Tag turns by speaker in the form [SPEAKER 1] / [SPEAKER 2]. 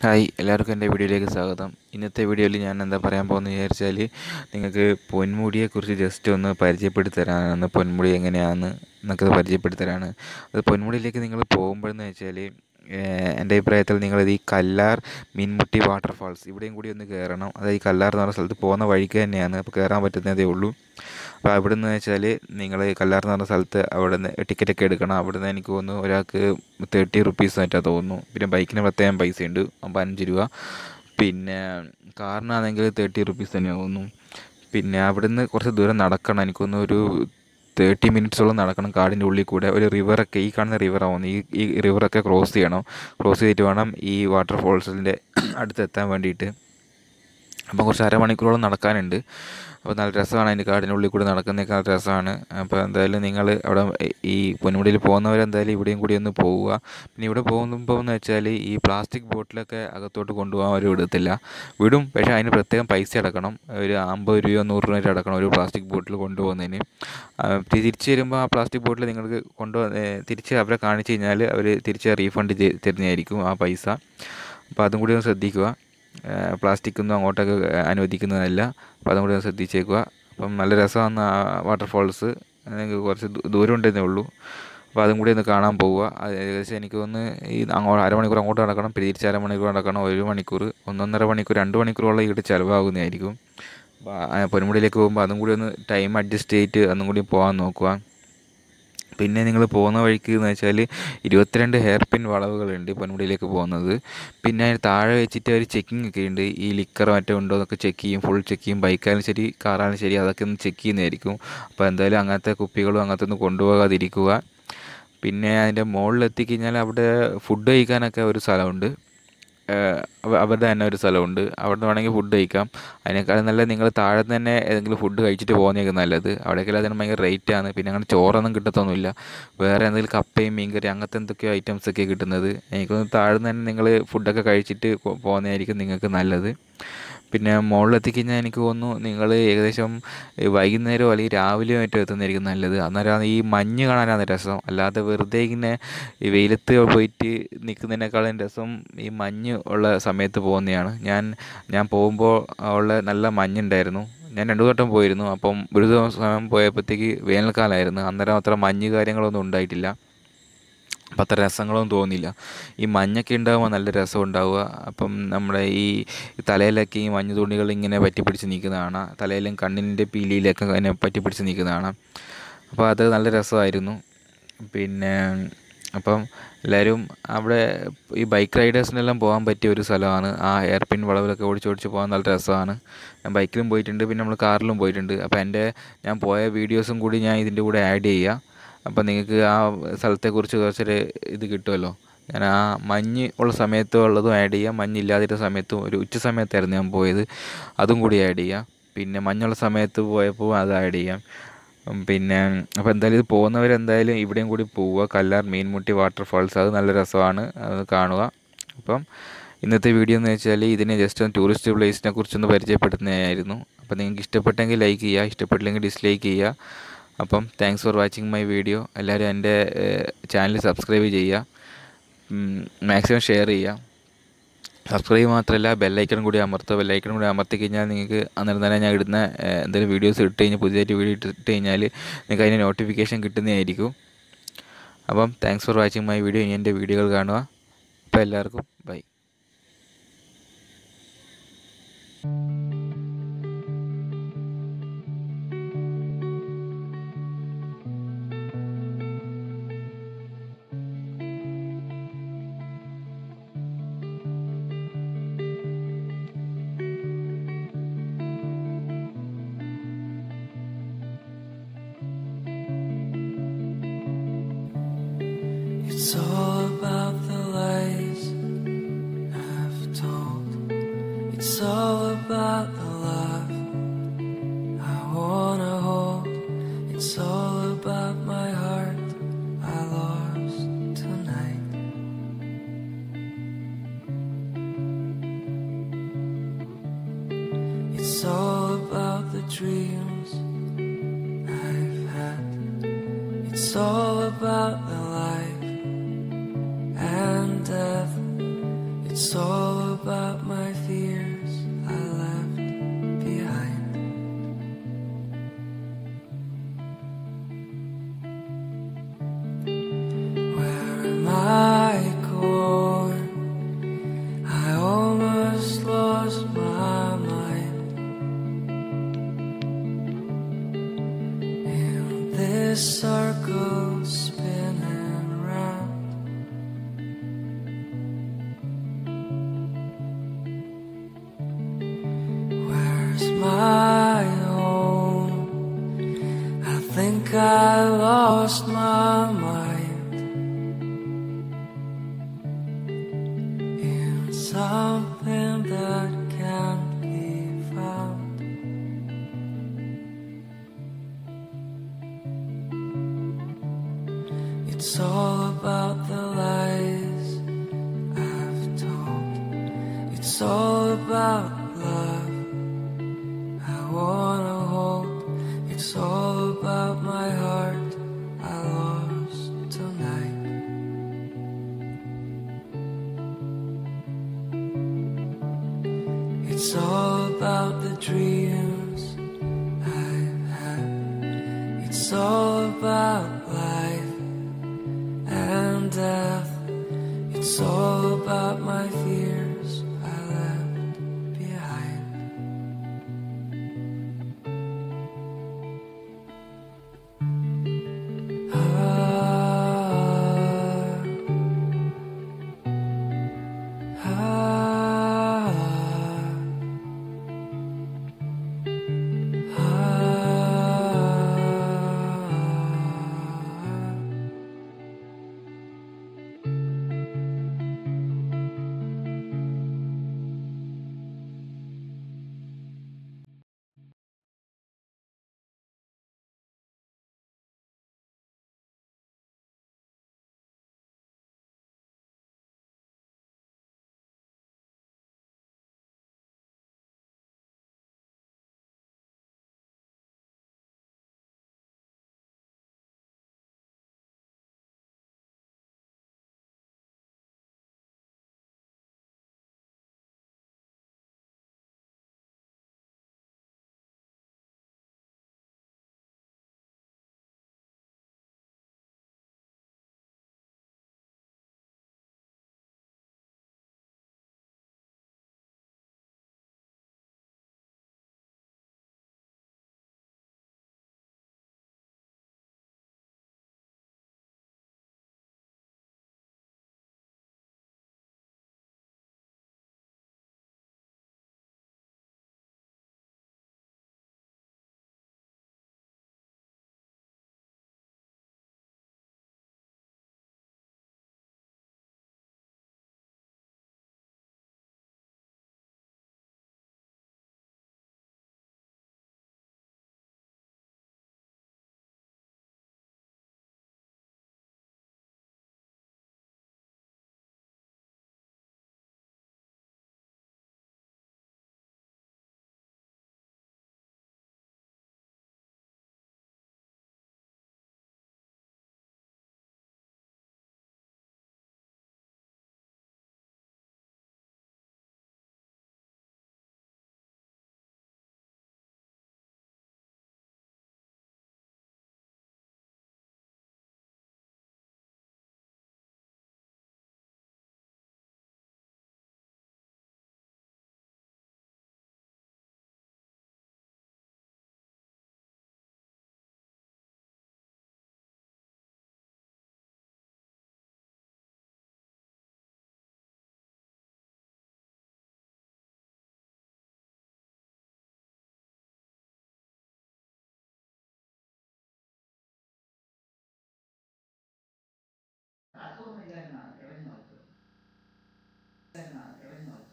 [SPEAKER 1] Hi എല്ലാവർക്കും എൻ്റെ വീഡിയോയിലേക്ക് സ്വാഗതം ഇന്നത്തെ വീഡിയോയിൽ ഞാൻ എന്താ പറയാൻ പോകുന്നത് വിചാരിച്ചാൽ നിങ്ങൾക്ക് പൊന്മുടിയെക്കുറിച്ച് ജസ്റ്റ് ഒന്ന് പരിചയപ്പെടുത്തി തരാനാണ് പൊന്മുടി എങ്ങനെയാണെന്ന് എന്നൊക്കെ പരിചയപ്പെടുത്തി തരാനാണ് അത് പൊന്മുടിയിലേക്ക് നിങ്ങൾ പോകുമ്പോഴെന്ന് വെച്ചാൽ എൻ്റെ അഭിപ്രായത്തിൽ നിങ്ങളിത് ഈ കല്ലാർ മീൻമുട്ടി വാട്ടർഫാൾസ് ഇവിടെയും കൂടി ഒന്ന് കയറണം അതായത് ഈ കല്ലാർ എന്ന് പറഞ്ഞ സ്ഥലത്ത് പോകുന്ന വഴിക്ക് തന്നെയാണ് അപ്പോൾ കയറാൻ പറ്റുന്നതേ ഉള്ളൂ അപ്പോൾ അവിടെ നിന്ന് വെച്ചാൽ നിങ്ങൾ കല്ലാർ എന്ന് പറഞ്ഞ സ്ഥലത്ത് അവിടെ നിന്ന് ടിക്കറ്റൊക്കെ എടുക്കണം അവിടെ നിന്ന് എനിക്ക് തോന്നുന്നു ഒരാൾക്ക് തേർട്ടി റുപ്പീസ് ആയിട്ടാണ് തോന്നുന്നു പിന്നെ ബൈക്കിന് പ്രത്യേകം പൈസ ഉണ്ട് അപ്പോൾ അഞ്ച് രൂപ പിന്നെ കാറിനാണെങ്കിൽ തേർട്ടി റുപ്പീസ് തന്നെ തോന്നുന്നു പിന്നെ അവിടെ നിന്ന് കുറച്ച് ദൂരം നടക്കണം എനിക്കൊന്ന് ഒരു തേർട്ടി മിനിറ്റ്സോളം നടക്കണം കാടിൻ്റെ ഉള്ളിൽ കൂടെ ഒരു റിവറൊക്കെ ഈ കാണുന്ന റിവറാവുന്നു ഈ ഈ റിവറൊക്കെ ക്രോസ് ചെയ്യണം ക്രോസ് ചെയ്തിട്ട് വേണം ഈ വാട്ടർഫോൾസിൻ്റെ അടുത്തെത്താൻ വേണ്ടിയിട്ട് അപ്പോൾ കുറച്ച് അരമണിക്കൂറോളം നടക്കാനുണ്ട് അപ്പോൾ നല്ല രസമാണ് അതിൻ്റെ കാടിൻ്റെ ഉള്ളിൽ കൂടി നടക്കുന്നതൊക്കെ നല്ല രസമാണ് അപ്പോൾ എന്തായാലും നിങ്ങൾ അവിടെ ഈ പൊന്മുടിയിൽ പോകുന്നവരെന്തായാലും ഇവിടെയും കൂടി ഒന്ന് പോവുക പിന്നെ ഇവിടെ പോകുമ്പോൾ എന്ന് വെച്ചാൽ ഈ പ്ലാസ്റ്റിക് ബോട്ടിലൊക്കെ അകത്തോട്ട് കൊണ്ടുപോകാൻ അവർ വിടത്തില്ല വിടും പക്ഷേ അതിന് പ്രത്യേകം പൈസ അടക്കണം ഒരു അമ്പത് രൂപയോ നൂറ് രൂപ അടക്കണം ഒരു പ്ലാസ്റ്റിക് ബോട്ടിൽ കൊണ്ടുപോകുന്നതിന് തിരിച്ച് വരുമ്പോൾ ആ പ്ലാസ്റ്റിക് ബോട്ടിൽ നിങ്ങൾക്ക് കൊണ്ടു തിരിച്ച് അവരെ കാണിച്ചു കഴിഞ്ഞാൽ അവർ തിരിച്ച് റീഫണ്ട് തരുന്നതായിരിക്കും ആ പൈസ അപ്പോൾ അതും കൂടി ഒന്ന് ശ്രദ്ധിക്കുക പ്ലാസ്റ്റിക് ഒന്നും അങ്ങോട്ടൊക്കെ അനുവദിക്കുന്നതല്ല അപ്പോൾ അതും കൂടി ഒന്ന് ശ്രദ്ധിച്ചേക്കുക അപ്പം നല്ല രസമാണ് ആ വാട്ടർഫോൾസ് നിങ്ങൾക്ക് കുറച്ച് ദൂരം ഉണ്ടെന്നേ ഉള്ളൂ അപ്പോൾ അതും കൂടി ഒന്ന് കാണാൻ പോവുക ഏകദേശം എനിക്ക് ഒന്ന് ഈ അങ്ങോട്ട് അരമണിക്കൂർ അങ്ങോട്ട് നടക്കണം പിന്നെ തിരിച്ച് അരമണിക്കൂർ നടക്കണം ഒരു മണിക്കൂർ ഒന്നൊന്നര മണിക്കൂർ രണ്ട് മണിക്കൂറോളം ഇവിടെ ചിലവാകുന്നതായിരിക്കും അപ്പോൾ പൊന്മുടിയിലേക്ക് പോകുമ്പോൾ അതും കൂടി ഒന്ന് ടൈം അഡ്ജസ്റ്റ് ചെയ്തിട്ട് അതും കൂടി പോകാൻ നോക്കുക പിന്നെ നിങ്ങൾ പോകുന്ന വഴിക്ക് എന്ന് വെച്ചാൽ ഇരുപത്തിരണ്ട് ഹെയർ പിൻ വളവുകളുണ്ട് പൊന്മുടിയിലേക്ക് പോകുന്നത് പിന്നെ അതിന് താഴെ വെച്ചിട്ട് ഒരു ചെക്കിംഗ് ഒക്കെ ഉണ്ട് ഈ ലിക്കർ മറ്റോ ഉണ്ടോ എന്നൊക്കെ ചെക്ക് ചെയ്യും ഫുൾ ചെക്ക് ചെയ്യും ബൈക്കായാലും ശരി കാറായാലും ശരി അതൊക്കെ ഒന്ന് ചെക്ക് ചെയ്യുന്നതായിരിക്കും അപ്പോൾ എന്തായാലും അങ്ങനത്തെ കുപ്പികളും അങ്ങനത്തെ ഒന്നും കൊണ്ടുപോകാതിരിക്കുക പിന്നെ അതിൻ്റെ മുകളിൽ എത്തിക്കഴിഞ്ഞാൽ അവിടെ ഫുഡ് കഴിക്കാനൊക്കെ ഒരു സ്ഥലമുണ്ട് അവരുടെ തന്നെ ഒരു സ്ഥലമുണ്ട് അവിടെ നിന്ന് വേണമെങ്കിൽ ഫുഡ് കഴിക്കാം അതിനേക്കാളും നല്ല നിങ്ങൾ താഴെ തന്നെ ഏതെങ്കിലും ഫുഡ് കഴിച്ചിട്ട് പോകുന്നതൊക്കെ നല്ലത് അവിടേക്കെല്ലാം അതിന് ഭയങ്കര റേറ്റാണ് പിന്നെ അങ്ങനെ ചോറൊന്നും കിട്ടത്തൊന്നുമില്ല വേറെ എന്തെങ്കിലും കപ്പയും മീൻകറി അങ്ങനത്തെ എന്തൊക്കെയോ ഐറ്റംസ് ഒക്കെ കിട്ടുന്നത് എനിക്കൊന്ന് താഴെ നിന്ന് തന്നെ നിങ്ങൾ ഫുഡൊക്കെ കഴിച്ചിട്ട് പോകുന്നതായിരിക്കും നിങ്ങൾക്ക് നല്ലത് പിന്നെ മുകളിൽ എത്തിക്കഴിഞ്ഞാൽ എനിക്ക് തോന്നുന്നു നിങ്ങൾ ഏകദേശം വൈകുന്നേരമോ അല്ലെങ്കിൽ രാവിലെയോ മറ്റോ എത്തുന്നതായിരിക്കും നല്ലത് അന്നേരം ഈ മഞ്ഞ് കാണാനാണ് രസം അല്ലാതെ വെറുതെ ഇങ്ങനെ ഈ വെയിലത്ത് പോയിട്ട് നിൽക്കുന്നതിനേക്കാളും രസം ഈ മഞ്ഞ് ഉള്ള സമയത്ത് പോകുന്നതാണ് ഞാൻ ഞാൻ പോകുമ്പോൾ ഉള്ള നല്ല മഞ്ഞുണ്ടായിരുന്നു ഞാൻ രണ്ടു വട്ടം പോയിരുന്നു അപ്പം ഒരു ദിവസം പോയപ്പോഴത്തേക്ക് വേനൽക്കാലമായിരുന്നു അന്നേരം അത്ര മഞ്ഞ് കാര്യങ്ങളൊന്നും ഉണ്ടായിട്ടില്ല അപ്പം അത്ര രസങ്ങളൊന്നും തോന്നിയില്ല ഈ മഞ്ഞൊക്കെ ഉണ്ടാകുമ്പോൾ നല്ല രസം ഉണ്ടാവുക അപ്പം നമ്മുടെ ഈ തലയിലൊക്കെ ഈ മഞ്ഞ് തുണികൾ ഇങ്ങനെ പറ്റിപ്പിടിച്ച് നിൽക്കുന്നതാണ് തലയിലും കണ്ണിൻ്റെ പീലിയിലൊക്കെ ഇങ്ങനെ പറ്റിപ്പിടിച്ച് നിൽക്കുന്നതാണ് അപ്പോൾ അത് നല്ല രസമായിരുന്നു പിന്നെ അപ്പം എല്ലാവരും അവിടെ ഈ ബൈക്ക് റൈഡേഴ്സിനെല്ലാം പോകാൻ പറ്റിയ ഒരു സ്ഥലമാണ് ആ എയർ പിൻ വളവിലൊക്കെ ഓടിച്ച് ഓടിച്ച് പോകാൻ നല്ല രസമാണ് ഞാൻ ബൈക്കിലും പോയിട്ടുണ്ട് പിന്നെ നമ്മൾ കാറിലും പോയിട്ടുണ്ട് അപ്പോൾ എൻ്റെ ഞാൻ പോയ വീഡിയോസും കൂടി ഞാൻ ഇതിൻ്റെ കൂടെ ആഡ് ചെയ്യുക അപ്പോൾ നിങ്ങൾക്ക് ആ സ്ഥലത്തെക്കുറിച്ച് കുറച്ചൊരു ഇത് കിട്ടുമല്ലോ ഞാൻ ആ മഞ്ഞ് ഉള്ള സമയത്ത് ഉള്ളതും ആഡ് ചെയ്യാം മഞ്ഞില്ലാതിരുന്ന സമയത്തും ഒരു ഉച്ച സമയത്തായിരുന്നു ഞാൻ പോയത് അതും കൂടി ആഡ് ചെയ്യാം പിന്നെ മഞ്ഞുള്ള സമയത്ത് പോയപ്പോൾ അത് ആഡ് ചെയ്യാം പിന്നെ അപ്പോൾ എന്തായാലും ഇത് പോകുന്നവരെന്തായാലും ഇവിടെയും കൂടി പോവുക കല്ലാർ മീൻമുട്ടി വാട്ടർഫാൾസ് അത് നല്ല രസമാണ് അത് കാണുക അപ്പം ഇന്നത്തെ വീഡിയോ എന്ന് വെച്ചാൽ ഇതിനെ ജസ്റ്റ് ഒന്ന് ടൂറിസ്റ്റ് പ്ലേസിനെ കുറിച്ചൊന്ന് പരിചയപ്പെടുത്തുന്നതായിരുന്നു അപ്പോൾ നിങ്ങൾക്ക് ഇഷ്ടപ്പെട്ടെങ്കിൽ ലൈക്ക് ചെയ്യുക ഇഷ്ടപ്പെട്ടില്ലെങ്കിൽ ഡിസ്ലൈക്ക് ചെയ്യുക അപ്പം thanks for watching my video എല്ലാവരും എൻ്റെ ചാനൽ സബ്സ്ക്രൈബ് ചെയ്യുക മാക്സിമം ഷെയർ ചെയ്യുക സബ്സ്ക്രൈബ് മാത്രമല്ല ബെല്ലൈക്കൺ കൂടി അമർത്തുക ബെല്ലൈക്കൺ കൂടി അമർത്തി കഴിഞ്ഞാൽ നിങ്ങൾക്ക് അന്നേരം തന്നെ ഞാൻ ഇടുന്ന എന്തെങ്കിലും വീഡിയോസ് ഇട്ട് കഴിഞ്ഞാൽ പുതിയതായിട്ട് വീഡിയോ ഇട്ട് കഴിഞ്ഞാൽ നിങ്ങൾക്ക് അതിൻ്റെ നോട്ടിഫിക്കേഷൻ കിട്ടുന്നതായിരിക്കും അപ്പം thanks for watching my video ഇനി എൻ്റെ വീഡിയോകൾ കാണുക അപ്പോൾ എല്ലാവർക്കും bye
[SPEAKER 2] It's all about the lies I've told. It's all about the love I wanna hold. It's all about my heart I lost tonight. It's all about the dreams I've had. It's all about the life and death. It's It's all about my fears I left behind. Where am I going? I almost lost my mind. In this circle spinning round. Where's my home? I think I lost my mind in something that can't be found. It's all about the lies I've told. It's all about love I wanna hold. It's all about my heart I lost tonight. It's all about the dreams I've had. It's all about life and death. It's all about my fears I left behind. Ah, ah, ah.
[SPEAKER 3] അസുഖമില്ലായിരുന്നാണ് പ്രവചനം നടത്തും ഇല്ലായിരുന്നാണ് പ്രവചനം നടത്തും